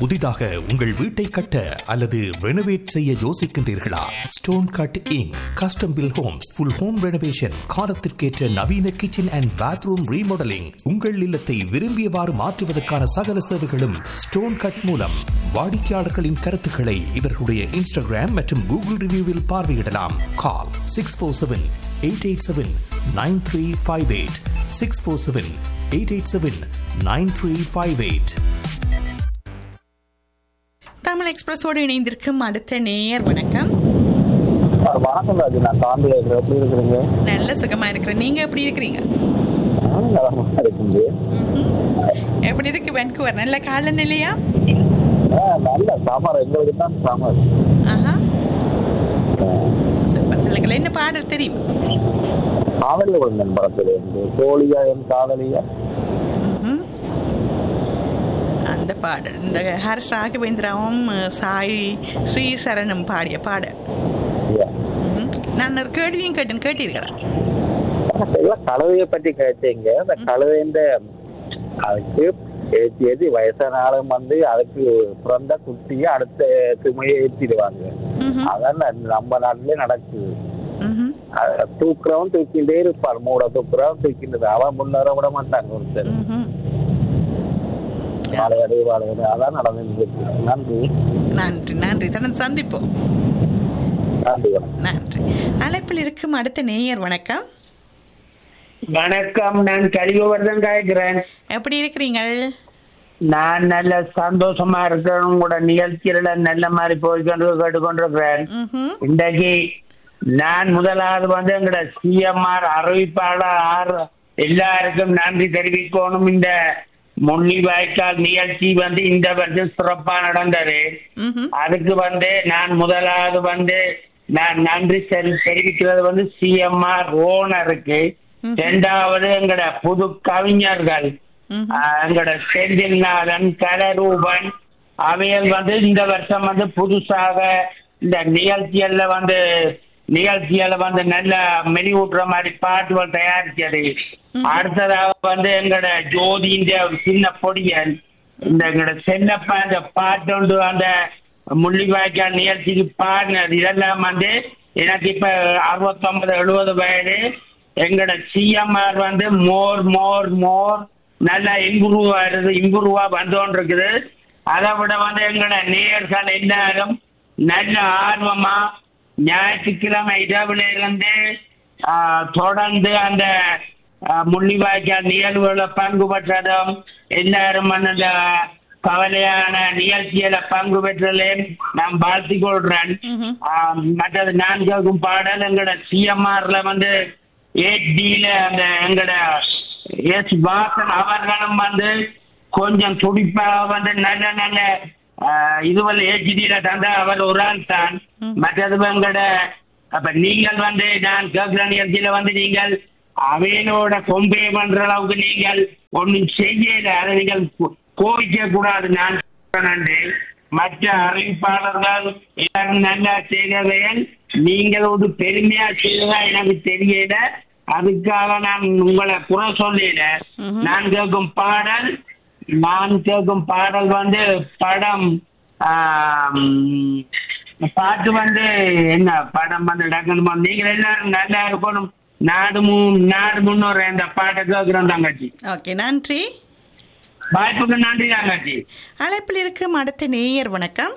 புதிதாக உங்கள் வீட்டை கட்ட அல்லது ரெனோவேட் செய்ய யோசிக்கின்றீர்களா stone cutting custom built homes full home renovation காலத்திற்கேற்ற நவீன கிச்சன் அண்ட் பாத்ரூம் ரீமாடலிங் உங்கள் இல்லத்தை விரும்பியவாறு மாற்றுவதற்கான சகல சேவைகளும் ஸ்டோன் கட் மூலம் வாடிக்கையாளர்களின் கருத்துக்களை இவர்களுடைய இன்ஸ்டாகிராம் மற்றும் கூகுள் ரிவ்யூவில் பார்வையிடலாம் call six four seven eight eight seven nine three five eight six four seven eight eight seven nine three five eight Tamil எக்ஸ்பிரஸோடு இணைந்திருக்கும் அடுத்த நேயர் வணக்கம் வணக்கம் ராஜு நான் தாண்டி இருக்கிறேன் எப்படி இருக்கிறீங்க நல்ல சுகமா இருக்கிறேன் நீங்க எப்படி இருக்கிறீங்க நானும் நலமா இருக்குது ம்ஹும். எப்படி இருக்கு வென்குவர் நல்ல காலநிலையா நல்ல சமர் எங்களுக்கு தான் சமர் ஆஹா சூப்பர் சொல்லுங்கள் என்ன பாடல் தெரியும் காதலில் விழுந்தன் படத்தில் இருந்து தோழியா என் காதலியா ம்ஹும். அந்த பாடல் இந்த ஹர்ஷ் ராகவேந்திராவும் சாய் ஸ்ரீசரணும் பாடிய பாடல் ஐயா. ம்ஹும். நான் ஒரு கேள்வியும் கேட்டேன் கேட்டீர்களா எல்லாம் கழுதையை பற்றி கேட்டீங்க அந்த கழுதைன்ற அதுக்கு ஏற்றி ஏற்றி வயசான ஆளும் வந்து அதுக்கு பிறந்த குட்டியை அடுத்த சுமையை ஏற்றிடுவாங்க ம்ஹும். அதான் ந- நம்ம நாட்டிலே நடக்குது ம்ஹும். அத தூக்குறவன் தூக்கிட்டே இருப்பார் மூட தூக்குறவன் தூக்கிட்டு அவன் முன்னேற விட மாட்டாங்க ஒருத்தர் ம்ஹும். வாழையடு வாழையடு அதான் நடந்துட்டு இருக்கு. நன்றி நன்றி நன்றி தொடர்ந்து சந்திப்போம் நன்றி வணக்கம் நன்றி அழைப்பில் இருக்கும் அடுத்த நேயர் வணக்கம் வணக்கம் நான் கலிகோவர்தன் காய்க்கிறேன் எப்படி இருக்கிறீங்கள் நான் நல்ல சந்தோஷமா இருக்கிறேன் உங்களோட நிகழ்ச்சியில நல்ல மாதிரி போய்கொண்டு கேட்டுக்கொண்டிருக்கிறேன் ம்ஹும். இன்றைக்கு நான் முதலாவது வந்து எங்களோட சிஎம்ஆர் அறிவிப்பாளர் ஆர் எல்லாருக்கும் நன்றி தெரிவிக்கணும் இந்த முன்னி வாய்க்கால் நிகழ்ச்சி வந்து இந்த வருஷம் சிறப்பா நடந்தது ம்ஹும். அதுக்கு வந்து நான் முதலாவது வந்து நான் நன்றி தெரி- தெரிவிக்கிறது வந்து சிஎம்ஆர் ஓனருக்கு ம்ஹும். இரண்டாவது எங்கட புது கவிஞர்கள் ம்ஹும். ஆஹ், எங்கட செந்தில்நாதன் கலரூபன் அவைகள் வந்து இந்த வருஷம் வந்து புதுசாக இந்த நிகழ்ச்சிகள்ல வந்து நிகழ்ச்சிகளை வந்து நல்ல மெனிவூட்டுற மாதிரி பாட்டுகள் தயாரிச்சது அடுத்ததாக வந்து எங்கட ஜோதி இந்த ஒரு சின்ன பொடியன் இந்த எங்கட செல்லப்பா இந்த பாட்டு ஒன்று அந்த முள்ளிவாய்க்கால் நிகழ்ச்சிக்கு பாடினது இதெல்லாம் வந்து எனக்கு இப்ப அறுபத்தொன்பது எழுபது வயது எங்கட சிஎம்ஆர் வந்து மோர் மோர் மோர் நல்லா இம்ப்ரூவ் ஆகுது இம்ப்ரூவா வந்துட்டு இருக்குது அதை விட வந்து எங்கட நேயர்கள் எல்லாரும் நல்ல ஆர்வமா ஞாயிற்றுக்கிழமை இரவுல இருந்து ஆஹ், தொடர்ந்து அந்த ஆஹ், முள்ளிவாய்க்கால் நிகழ்வுகளை பங்கு பெற்றதும் எல்லாரும் அந்த கவலையான நிகழ்ச்சியில பங்கு பெற்றதையும் நான் வாழ்த்திக் கொள்றேன் ம்ஹும். ஆஹ், மற்றது நான் கேட்கும் பாடல் எங்கட சிஎம்ஆர்ல வந்து எயிட் டில அந்த எங்கட எஸ் வாசன் அவர்களும் வந்து கொஞ்சம் துடிப்பாக வந்து நல்ல நல்ல ஆஹ், இதுவரை ஹெச்டியில தந்த அவர் ஒரு ஆள் தான் மற்றது எங்கட அப்ப நீங்கள் வந்து நான் கேட்கிற நிகழ்ச்சியில வந்து நீங்கள் அவையனோட கொம்பே பண்ற அளவுக்கு நீங்கள் ஒண்ணும் செய்யல அதை நீங்கள் கோ- கோபிக்க கூடாது நான் நன்றி மற்ற அறிவிப்பாளர்கள் எல்லாரும் நல்லா செய்தவைகள் நீங்கள் ஒரு பெருமையா செய்ததா எனக்கு தெரியல அதுக்காக நான் உங்களை குறை சொல்லல நான் கேட்கும் பாடல் நான் கேட்கும் பாடல் வந்து படம் ஆம், பாட்டு வந்து என்ன படம் வந்து டக்குனு வந்து நீங்கள் எல்லாரும் நல்லா இருக்கணும் நாடு மு- நாடு முன்னோர் இந்த பாட்டை கேட்கிறோம் தங்கச்சி ஓகே நன்றி வாய்ப்புக்கு நன்றி தங்கச்சி அழைப்பில் இருக்கும் அடுத்த நேயர் வணக்கம்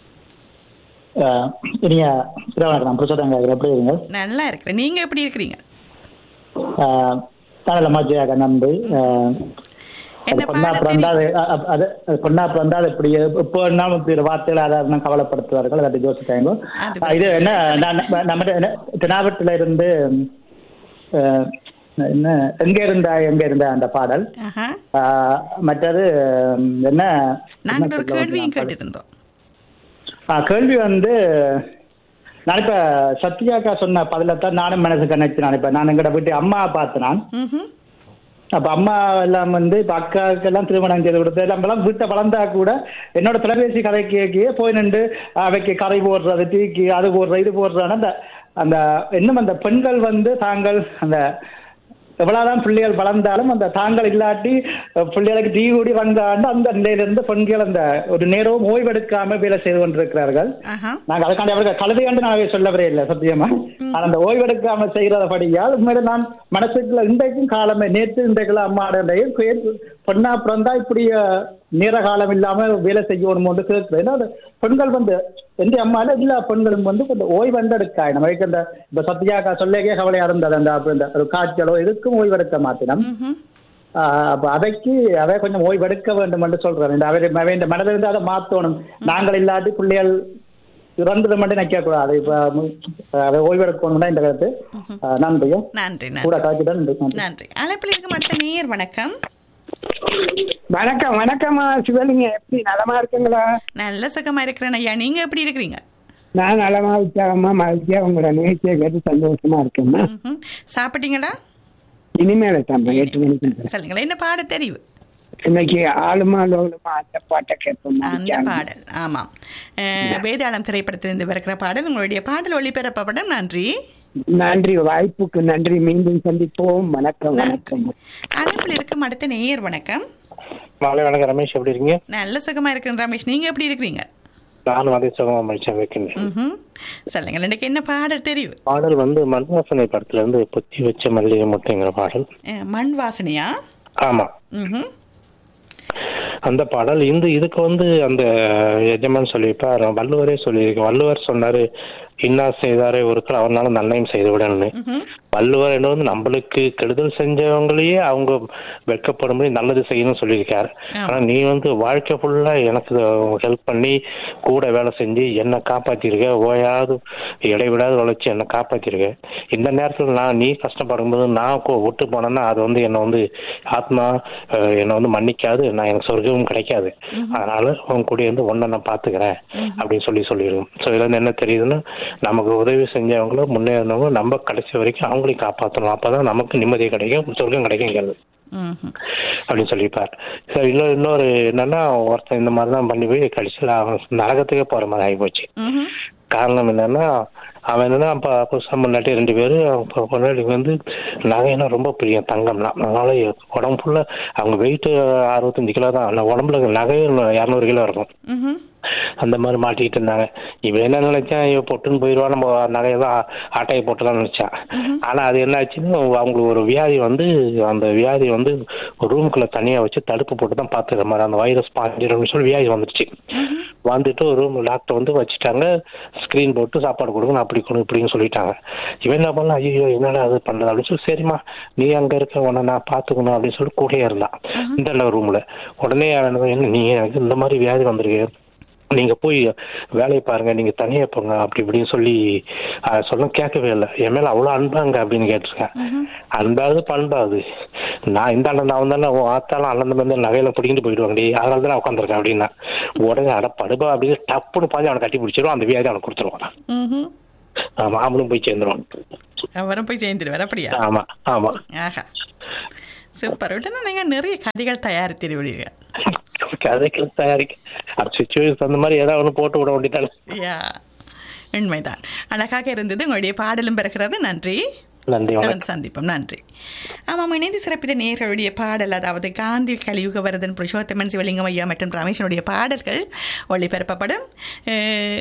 ஆஹ் இனிய இரவணக்கம் நான் புருஷோத்தங்க எப்படி இருங்க நல்லா இருக்கிறேன் நீங்க எப்படி இருக்கிறீங்க ஆஹ் நல்ல மஜ்ஜியாக நன்றி ஆஹ் என்ன அது பொண்ணா பாட பிறந்தா தெரியும்? அது அ- அது அது பொண்ணா பிறந்தா அது இப்படி இப்போ என்ன இப்படி ஒரு வார்த்தைகள் அதை கவலைப்படுத்துவார்கள் அதை யோசிச்சாங்க அது ஆஹ் இது என்ன நான் நம்ம என்ன தெனாவட்டில இருந்து ஆஹ் என்ன எங்க இருந்தா எங்க இருந்தா அந்த பாடல் ஆஹா. ஆஹ் மற்றது என்ன நாங்கள் என்ன ஒரு சொல்ல கேள்வியும் வந்தேன்? கேட்டிருந்தோம் ஆ, கேள்வி வந்து நான் இப்ப சத்யாக்கா சொன்ன பதிலத்தான் நானும் மனசு கணக்கு நான் இப்ப நான் எங்கட வீட்டு அம்மா பார்த்து நான் ம்ஹும். அப்ப அம்மா எல்லாம் வந்து இப்ப அக்காவுக்கு எல்லாம் திருமணம் செய்து கொடுத்து நம்மளாம் வீட்டை வளர்ந்தா கூட என்னோட தொலைபேசி கதை கேட்கியே போய் நின்று அவைக்கு கதை போடுறது டீக்கு அது போடுற இது போடுறான்னு அந்த அந்த இன்னும் அந்த பெண்கள் வந்து தாங்கள் அந்த எவ்வளவுதான் பிள்ளைகள் வளர்ந்தாலும் அந்த தாங்கள் இல்லாட்டி அஹ், பிள்ளைகளுக்கு தீ கூடி வந்தாண்டு அந்த நிலையிலிருந்து பெண்கள் அந்த ஒரு நேரம் ஓய்வெடுக்காம வேலை செய்து கொண்டிருக்கிறார்கள் ஆஹா நாங்க அதுக்காண்டி அவர்கள் கழுதையாண்டு நான் சொல்லவே இல்லை சத்தியமா ஆனா அந்த ஓய்வெடுக்காம செய்யறபடியால் உண்மையில நான் மனசுக்குள்ள இன்றைக்கும் காலமே நேற்று இன்றைக்குள்ள அம்மாடையும் பொண்ணா பிறந்தா இப்படி அஹ், நேர காலம் இல்லாம வேலை செய்யணும் என்று கேட்கிறேன் ஏன்னா அது பெண்கள் வந்து எந்த அம்மால எல்லா பெண்களும் வந்து கொஞ்சம் ஓய்வெண்டெடுக்காய் நமக்கு அந்த இப்ப சத்யாக்கா சொல்லேக்கே கவலையா இருந்தது அந்த அப்ப இந்த ஒரு காய்ச்சலோ எதுக்கும் ஓய்வெடுக்க மாட்டினோம் ம்ஹும். ஆஹ் அப்ப அதைக்கு அதை கொஞ்சம் ஓய்வெடுக்க வேண்டும் என்று சொல்றேன் இந்த அவர் இந்த மனதிலிருந்து அதை மாத்தணும் நாங்கள் இல்லாட்டி பிள்ளைகள் இறந்தது மட்டும் நிக்க கூடாது இப்ப ம், அதை ஓய்வெடுக்கணும்னா இந்த கருத்து ஆஹ் நன்றியும் நன்றி கூட நன்றி காய்ச்சிதான் நன்றி நன்றி. நன்றி அழைப்பில் இருக்கும் அடுத்த நேர் வணக்கம் வணக்கம் வணக்கம்மா சிவலிங்க எப்படி நலமா இருக்குங்களா நல்ல சுகமா இருக்கிறேன் ஐயா நீங்க எப்படி இருக்கிறீங்க நான் நலமா உற்சாகமா மகிழ்ச்சியா உங்களோட நிகழ்ச்சியை கேட்டு சந்தோஷமா இருக்கேம்மா ம்ஹும். சாப்பிட்டீங்களா இனிமேல தான் எட்டு மணிக்கு மேல. சொல்லுங்களேன் என்ன பாட தெரிவு இன்னைக்கு ஆளுமா லோலுமா அந்த பாட்டை கேட்போம் அந்த பாடல் ஆமாம் அஹ், வேதாளம் திரைப்படத்திலிருந்து பிறக்கிற பாடல் உங்களுடைய பாடல் ஒளிபரப்பப்படும் நன்றி நன்றி வாய்ப்புக்கு நன்றி மீண்டும் சந்திப்போம் வணக்கம் வணக்கம் அழைப்பில் இருக்கும் அடுத்த நேயர் வணக்கம் மாலை வணக்கம் ரமேஷ் எப்படி இருக்கீங்க நல்ல சுகமா இருக்கிறேன் ரமேஷ் நீங்க எப்படி இருக்கிறீங்க நானும் அதே சுகமா மகிழ்ச்சியா வைக்கின்றேன் ம்ஹும். சொல்லுங்கள் எனக்கு என்ன பாடல் தெரிவு பாடல் வந்து மண்வாசனை படத்துல இருந்து பொத்தி வச்ச மல்லிகை முட்டைங்கிற பாடல் அஹ், மண் வாசனையா ஆமா ம்ஹும். அந்த பாடல் இந்த இதுக்கு வந்து அந்த எஜமான் சொல்லியிருப்பார் வள்ளுவரே சொல்லியிருக்கு வள்ளுவர் சொன்னாரு இன்னா செய்தாரே ஒருத்தர் அவனால நன்மையும் செய்து விடணும்னு ம்ஹும். வள்ளுவர் என்ன வந்து நம்மளுக்கு கெடுதல் செஞ்சவங்களையே அவங்க வெட்கப்படும்படி நல்லது செய்யணும்னு சொல்லியிருக்காரு ஆமா. ஆனா நீ வந்து வாழ்க்கை ஃபுல்லா எனக்கு ஹெல்ப் பண்ணி கூட வேலை செஞ்சு என்னை காப்பாத்திருக்க ஓயாது இடைவிடாது வளைச்சு என்னை காப்பாத்திருக்க இந்த நேரத்துல நான் நீ கஷ்டப்படும்போது நான் கொ- விட்டு போனேன்னா அது வந்து என்னை வந்து ஆத்மா அஹ், என்னை வந்து மன்னிக்காது நான் எனக்கு சொர்க்கமும் கிடைக்காது அதனால உன் கூட இருந்து ஒன்றை நான் பாத்துக்கிறேன் அப்படின்னு சொல்லி சொல்லிடுவோம் ஸோ இதுல இருந்து என்ன தெரியுதுன்னா நமக்கு உதவி செஞ்சவங்கள முன்னேறினவங்க நம்ம கடைசி வரைக்கும் அவங்களையும் காப்பாற்றணும் அப்பதான் நமக்கு நிம்மதி கிடைக்கும் சொர்க்கம் கிடைக்குங்கிறது ம்ஹும். அப்படின்னு சொல்லியிருப்பார் ஸோ இன்னொரு இன்னொரு என்னன்னா ஒருத்தன் இந்த மாதிரி தான் பண்ணி போய் கடைசியில் அவன் நரகத்துக்கே போற மாதிரி ஆகிப்போச்சு ம்ஹும். காரணம் என்னன்னா அவன் என்னன்னா அப்ப புதுசாக முன்னாடி ரெண்டு பேரும் பொன்னாடி வந்து நகைன்னா ரொம்ப பிரியம் தங்கம்லாம் அதனால உடம்பு ஃபுல்லா அவங்க வெயிட் அறுபத்தஞ்சு கிலோ தான் ஆனா உடம்புல நகை இரநூறு கிலோ இருக்கும் ம்ஹும். அந்த மாதிரி மாட்டிக்கிட்டு இருந்தாங்க இவன் என்ன நினைச்சான் இவன் பொட்டுன்னு போயிடுவா நம்ம நகையெல்லாம் ஆட்டையை போட்டுலாம் நினைச்சான் ஆனா அது என்ன ஆச்சுன்னா அவங்களுக்கு ஒரு வியாதி வந்து அந்த வியாதி வந்து ஒரு ரூமுக்குள்ள தனியா வச்சு தடுப்பு போட்டு தான் பாத்துக்கிற மாதிரி அந்த வைரஸ் பாஞ்சிரும்னு சொல்லி வியாதி வந்துருச்சு வந்துட்டு ஒரு ரூம் டாக்டர் வந்து வச்சுட்டாங்க ஸ்கிரீன் போட்டு சாப்பாடு கொடுக்கணும் அப்படி கொடுங்க இப்படின்னு சொல்லிட்டாங்க இவன் என்ன பண்ணலாம் ஐயோ என்னடா அது பண்றது அப்படின்னு சொல்லி சரிம்மா நீ அங்க இருக்க உன்னை நான் பாத்துக்கணும் அப்படின்னு சொல்லி கூடயே இருந்தான் இந்த ரூம்ல உடனே அவன் என்ன நீங்க எனக்கு இந்த மாதிரி வியாதி வந்திருக்கு நீங்க போய் வேலையை பாருங்க நீங்க தனியா போங்க அப்படி இப்படின்னு சொல்லி அஹ், சொல்ல கேட்கவே இல்லை என் மேல அவ்வளவு அன்பாங்க அப்படின்னு கேட்டிருக்கேன் அன்பாவது பண்பாவது நான் இந்த அண்ணன் நான் வந்தானே உன் ஆத்தாலும் அண்ணன் வந்து நகையில பிடிக்கிட்டு போயிடுவாங்கடி அதனால தான் நான் உட்காந்துருக்கேன் அப்படின்னா உடனே அட படுபா அப்படின்னு டப்புன்னு பாஞ்சு அவனை கட்டி பிடிச்சிரும் அந்த வியாதி அவனுக்கு கொடுத்துருவான் ம்ஹும். ஆமா அவனும் போய் சேர்ந்துருவான் அவரும் போய் சேர்ந்துடுவார் அப்படியா ஆமா ஆமா ஆஹா சூப்பர் உடனே நீங்க நிறைய கதைகள் தயாரித்திருவீங்க கதைக்கு தயாரிக்க அந்த சுச்சுவேஷன் அந்த மாதிரி ஏதாவது ஒன்று போட்டு விட வேண்டியதானே யா உண்மைதான் அழகாக இருந்தது உங்களுடைய பாடலும் பிறக்கிறது நன்றி நன்றி வணக்கம் தொடர்ந்து சந்திப்போம் நன்றி ஆமாம் இணைந்து சிறப்பித்த நேர்களுடைய பாடல் அதாவது காந்தி கலியுக வரதன் புருஷோத்தமன் சிவலிங்கம் ஐயா மற்றும் ரமேஷனுடைய பாடல்கள் ஒளிபரப்பப்படும் அஹ்,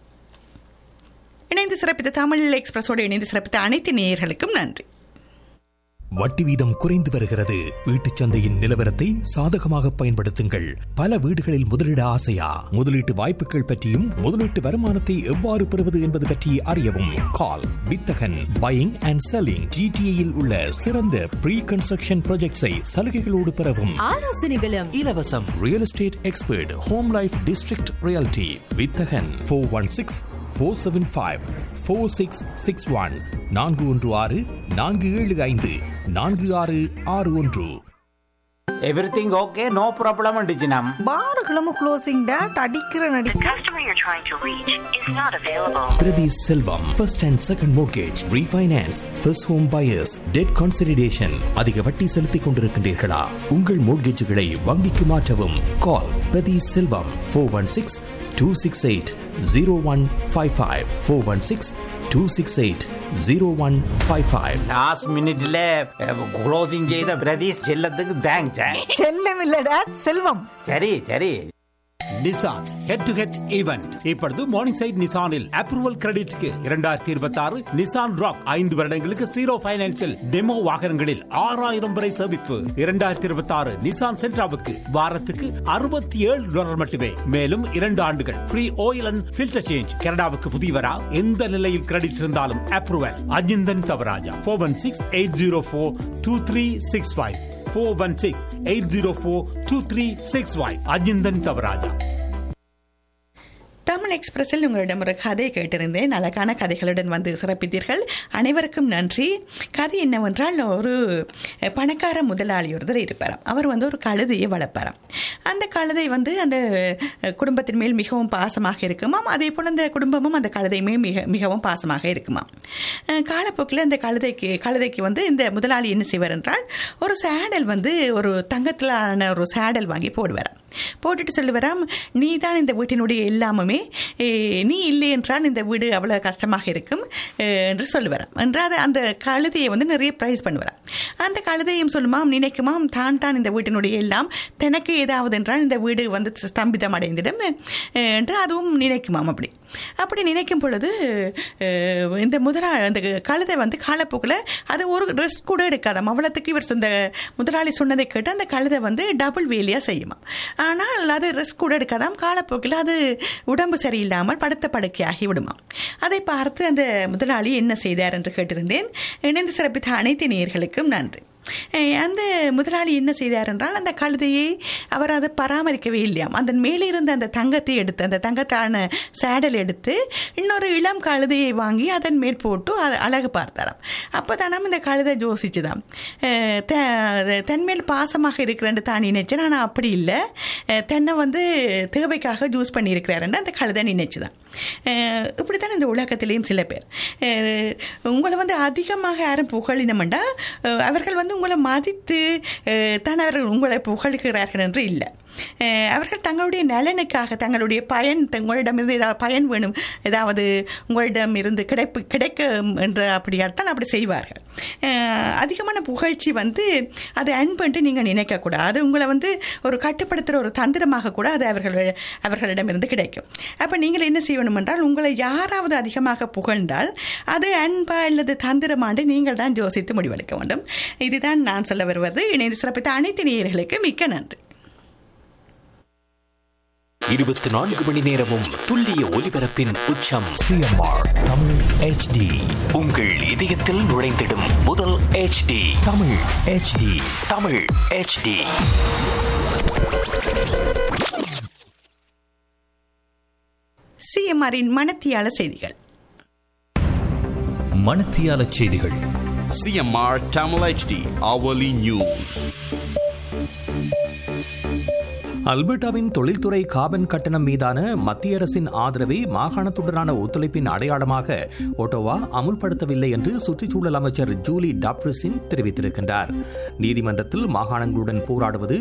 இணைந்து சிறப்பித்த தமிழ் எக்ஸ்பிரஸோடு இணைந்து சிறப்பித்த அனைத்து நேயர்களுக்கும் நன்றி வட்டி வீதம் குறைந்து வருகிறது வீட்டுச் சந்தையின் நிலவரத்தை சாதகமாக பயன்படுத்துங்கள் பல வீடுகளில் முதலீட ஆசையா முதலீட்டு வாய்ப்புகள் பற்றியும் முதலீட்டு வருமானத்தை எவ்வாறு பெறுவது என்பது பற்றி அறியவும் கால் வித்தகன் பையிங் அண்ட் செல்லிங் ஜிடிஏயில் உள்ள சிறந்த ப்ரீ கன்ஸ்ட்ரக்ஷன் ப்ராஜெக்ட்ஸை சலுகைகளோடு பெறவும் ஆலோசனைகளும் இலவசம் real estate expert home life district reality Vithagan four one six four seven five four six six one நான்கு ஒன்று ஆறு நான்கு ஏழு ஐந்து நான்கு ஆறு ஆறு ஒன்று எவ்ரிதிங் ஓகே நோ ப்ராப்ளம் டிஜினம் பாருகளும் க்ளோசிங் டேட் அடிக்கிற நடி customer you're trying to reach is not available. Prathi Selvam first and second mortgage refinance first home buyers debt consolidation அதிக வட்டி செலுத்திக் கொண்டிருக்கின்றீர்களா உங்கள் மோர்கேஜுகளை வங்கிக்கு மாற்றவும் call Prathi Selvam four one six two six eight zero one five five four one six two six eight zero one five five last மினிட்ல க்ளோசிங் செய்த பிரதீஷ் செல்லத்துக்கு தேங்க்ஸ் செல்லம் இல்ல டேட் செல்வம் சரி சரி Nissan head to head event இப்பொழுது மார்னிங் சைட் நிசானில் அப்ரூவல் கிரெடிட்க்கு இரண்டாயிரத்தி இருபத்தி ஆறு நிசான் ராக் ஐந்து வருடங்களுக்கு ஜீரோ பைனான்சில் டெமோ வாகனங்களில் ஆறாயிரம் வரை சேமிப்பு இரண்டாயிரத்தி இருபத்தி ஆறு நிசான் சென்ட்ராவுக்கு வாரத்துக்கு அறுபத்தி ஏழு டாலர் மட்டுமே மேலும் இரண்டு ஆண்டுகள் free oil and filter change கனடாவுக்கு புதியவரா எந்த நிலையில் கிரெடிட் இருந்தாலும் approval Ajinthan Thavarajah four one six eight zero four two three six five four one six eight zero four two three six five Ajinthan Thavarajah Tamil எக்ஸ்பிரஸில் உங்களிடம் ஒரு கதை கேட்டிருந்தேன் அழகான கதைகளுடன் வந்து சிறப்பித்தீர்கள் அனைவருக்கும் நன்றி கதை என்னவென்றால் ஒரு பணக்கார முதலாளி ஒருத்தர் இருப்பாராம் அவர் வந்து ஒரு கழுதையை வளர்ப்பாராம் அந்த கழுதை வந்து அந்த குடும்பத்தின் மேல் மிகவும் பாசமாக இருக்குமாம் அதே போல் அந்த குடும்பமும் அந்த கழுதை மேல் மிக மிகவும் பாசமாக இருக்குமாம் காலப்போக்கில் அந்த கழுதைக்கு கழுதைக்கு வந்து இந்த முதலாளி என்ன செய்வார் என்றால் ஒரு சேடல் வந்து ஒரு தங்கத்திலான ஒரு சேடல் வாங்கி போடுவாராம் போட்டுட்டு சொல்லுவாராம் நீ தான் இந்த வீட்டினுடைய எல்லாமுமே ஏ, நீ இல்லை என்றால் இந்த வீடு அவ்வளோ கஷ்டமாக இருக்கும் ஏ, என்று சொல்லுவாராம் என்றால் அந்த கழுதையை வந்து நிறைய ப்ரைஸ் பண்ணுவாராம் அந்த கழுதையும் சொல்லுமாம் நினைக்குமாம் தான் தான் இந்த வீட்டினுடைய எல்லாம் தனக்கு ஏதாவது என்றால் இந்த வீடு வந்து ஸ்தம்பிதம் அடைந்திடும் ஏ, என்று அதுவும் நினைக்குமாம் அப்படி அப்படி நினைக்கும் பொழுது அஹ், இந்த முதலா அந்த கழுதை வந்து காலப்போக்கில் அது ஒரு ரெஸ்ட் கூட எடுக்காதாம் அவ்வளோத்துக்கு இவர் இந்த முதலாளி சொன்னதை கேட்டு அந்த கழுதை வந்து டபுள் வேலியாக செய்யுமா ஆனால் அது ரெஸ்ட் கூட எடுக்காதாம் காலப்போக்கில் அது உடம்பு சரியில்லாமல் படுத்த படுக்கையாகி விடுமா அதை பார்த்து அந்த முதலாளி என்ன செய்தார் என்று கேட்டிருந்தேன் இணைந்து சிறப்பித்த அனைத்து நேயர்களுக்கும் நன்றி அஹ் அந்த முதலாளி என்ன செய்தார் என்றால் அந்த கழுதையை அவர் அதை பராமரிக்கவே இல்லையாம் அந்த மேலே இருந்த அந்த தங்கத்தை எடுத்து அந்த தங்கத்தான சேடல் எடுத்து இன்னொரு இளம் கழுதையை வாங்கி அதன் மேல் போட்டு அதை அழகு பார்த்தாராம் அப்போ தானாம் இந்த கழுதை ஜோசிச்சுதான் அஹ் த- தன் மேல் பாசமாக இருக்கிறேன்னு தான் நினைச்சேன் ஆனால் அப்படி இல்லை அஹ் தன்னை வந்து தேவைக்காக ஜூஸ் பண்ணியிருக்கிறாருன்னு அந்த கழுதை நினைச்சுதான் அஹ் இப்படித்தான் இந்த உலகத்திலேயும் சில பேர் அஹ் உங்களை வந்து அதிகமாக யாரும் புகழினமெண்டா அஹ் அவர்கள் வந்து உங்களை மதித்து அஹ் தான் அவர்கள் உங்களை புகழ்கிறார்கள் என்று இல்லை அஹ் அவர்கள் தங்களுடைய நலனுக்காக தங்களுடைய பயன் உங்களிடமிருந்து ஏதாவது பயன் வேணும் ஏதாவது உங்களிடம் இருந்து கிடைப்பு கிடைக்கும் என்று அப்படியால்தான் அப்படி செய்வார்கள் அஹ் அதிகமான புகழ்ச்சி வந்து அது அன்புன்ட்டு நீங்கள் நினைக்கக்கூடாது அது உங்களை வந்து ஒரு கட்டுப்படுத்துகிற ஒரு தந்திரமாக கூட அது அவர்கள் அவர்களிடமிருந்து கிடைக்கும் அப்போ நீங்கள் என்ன செய்யணும் என்றால் உங்களை யாராவது அதிகமாக புகழ்ந்தால் அது அன்பா அல்லது தந்திரமாண்டு நீங்கள் தான் யோசித்து முடிவெடுக்க வேண்டும் இதுதான் நான் சொல்ல வருவது இணைந்து சிறப்பித்த அனைத்து நேயர்களுக்கு மிக்க நன்றி இருபத்தி நான்கு மணி நேரமும் துல்லிய ஒலிபரப்பின் உச்சம் சிஎம்ஆர் தமிழ் ஹெச்டி உங்கள் இதயத்தில் நுழைந்திடும் முதல் HD Tamil HD Tamil HD சிஎம்ஆரின் மனத்தியால செய்திகள் மணத்தியால செய்திகள் CMR Tamil HD hourly news. அல்பர்டாவின் தொழில்துறை காபன் கட்டணம் மீதான மத்திய அரசின் ஆதரவை மாகாணத்துடனான ஒத்துழைப்பின் அடையாளமாக ஒட்டோவா அமுல்படுத்தவில்லை என்று சுற்றுச்சூழல் அமைச்சர் ஜூலி டாப்ரிசின் தெரிவித்திருக்கின்றார் நீதிமன்றத்தில் மாகாணங்களுடன் போராடுவது